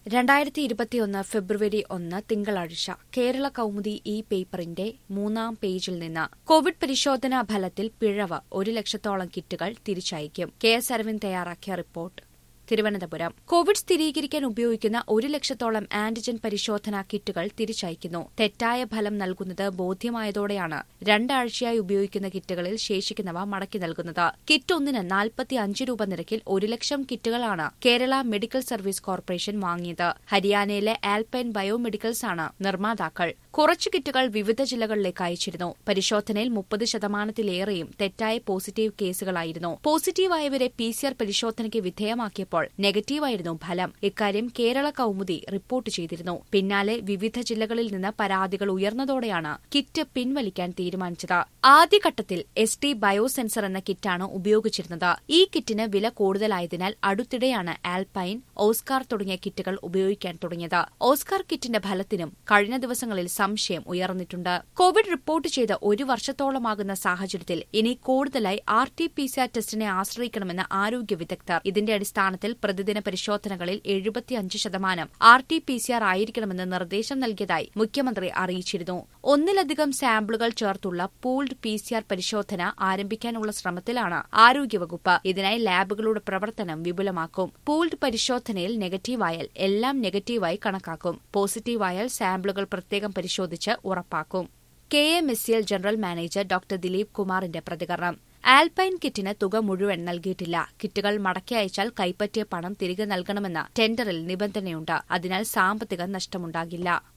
രണ്ടായിരത്തി ഇരുപത്തിയൊന്ന് ഫെബ്രുവരി ഒന്ന് തിങ്കളാഴ്ച കേരള കൗമുദി ഈ പേപ്പറിന്റെ മൂന്നാം പേജിൽ നിന്ന് കോവിഡ് പരിശോധനാ ഫലത്തിൽ പിഴവ് ഒരു ലക്ഷത്തോളം കിറ്റുകൾ തിരിച്ചയക്കും കെ എസ് അരവിന്ദ് തയ്യാറാക്കിയ റിപ്പോർട്ട് തിരുവനന്തപുരം കോവിഡ് സ്ഥിരീകരിക്കാൻ ഉപയോഗിക്കുന്ന ഒരു ലക്ഷത്തോളം ആന്റിജൻ പരിശോധനാ കിറ്റുകൾ തിരിച്ചയക്കുന്നു തെറ്റായ ഫലം നൽകുന്നത് ബോധ്യമായതോടെയാണ് രണ്ടാഴ്ചയായി ഉപയോഗിക്കുന്ന കിറ്റുകളിൽ ശേഷിക്കുന്നവ മടക്കി നൽകുന്നത് കിറ്റ് ഒന്നിന് നാൽപ്പത്തി അഞ്ച് രൂപ നിരക്കിൽ ഒരു ലക്ഷം കിറ്റുകളാണ് കേരള മെഡിക്കൽ സർവീസ് കോർപ്പറേഷൻ വാങ്ങിയത് ഹരിയാനയിലെ ആൽപൈൻ ബയോമെഡിക്കൽസ് ആണ് നിർമ്മാതാക്കൾ കുറച്ചു കിറ്റുകൾ വിവിധ ജില്ലകളിലേക്ക് അയച്ചിരുന്നു പരിശോധനയിൽ മുപ്പത് ശതമാനത്തിലേറെയും തെറ്റായ പോസിറ്റീവ് കേസുകളായിരുന്നു പോസിറ്റീവായവരെ പി സി ആർ പരിശോധനയ്ക്ക് വിധേയമാക്കിയപ്പോൾ നെഗറ്റീവായിരുന്നു ഫലം ഇക്കാര്യം കേരള കൌമുദി റിപ്പോർട്ട് ചെയ്തിരുന്നു പിന്നാലെ വിവിധ ജില്ലകളിൽ നിന്ന് പരാതികൾ ഉയർന്നതോടെയാണ് കിറ്റ് പിൻവലിക്കാൻ തീരുമാനിച്ചത് ആദ്യഘട്ടത്തിൽ എസ് ടി ബയോസെൻസർ എന്ന കിറ്റാണ് ഉപയോഗിച്ചിരുന്നത് ഈ കിറ്റിന് വില കൂടുതലായതിനാൽ അടുത്തിടെയാണ് ആൽപൈൻ ഓസ്കാർ തുടങ്ങിയ കിറ്റുകൾ ഉപയോഗിക്കാൻ തുടങ്ങിയത് ഓസ്കാർ കിറ്റിന്റെ ഫലത്തിനും കഴിഞ്ഞ ദിവസങ്ങളിൽ സംശയം ഉയർന്നിട്ടുണ്ട് കോവിഡ് റിപ്പോർട്ട് ചെയ്ത് ഒരു വർഷത്തോളമാകുന്ന സാഹചര്യത്തിൽ ഇനി കൂടുതലായി R T P C R ടെസ്റ്റിനെ ആശ്രയിക്കണമെന്ന് ആരോഗ്യ വിദഗ്ധർ ഇതിന്റെ അടിസ്ഥാനത്തിൽ പ്രതിദിന പരിശോധനകളിൽ എഴുപത്തിയഞ്ച് ശതമാനം R T P C R ആയിരിക്കണമെന്ന് നിർദ്ദേശം നൽകിയതായി മുഖ്യമന്ത്രി അറിയിച്ചിരുന്നു ഒന്നിലധികം സാമ്പിളുകൾ ചേർത്തുള്ള പൂൾഡ് പി സി ആർ പരിശോധന ആരംഭിക്കാനുള്ള ശ്രമത്തിലാണ് ആരോഗ്യവകുപ്പ് ഇതിനായി ലാബുകളുടെ പ്രവർത്തനം വിപുലമാക്കും പൂൾഡ് പരിശോധനയിൽ നെഗറ്റീവായാൽ എല്ലാം നെഗറ്റീവായി കണക്കാക്കും പോസിറ്റീവായാൽ സാമ്പിളുകൾ പ്രത്യേകം പരിശോധിച്ച് ഉറപ്പാക്കും K M S C L general manager doctor Dileep കുമാറിന്റെ പ്രതികരണം ആൽപൈൻ കിറ്റിന് തുക മുഴുവൻ നൽകിയിട്ടില്ല കിറ്റുകൾ മടക്കി അയച്ചാൽ കൈപ്പറ്റിയ പണം തിരികെ നൽകണമെന്ന ടെൻഡറിൽ നിബന്ധനയുണ്ട് അതിനാൽ സാമ്പത്തിക നഷ്ടമുണ്ടാകില്ല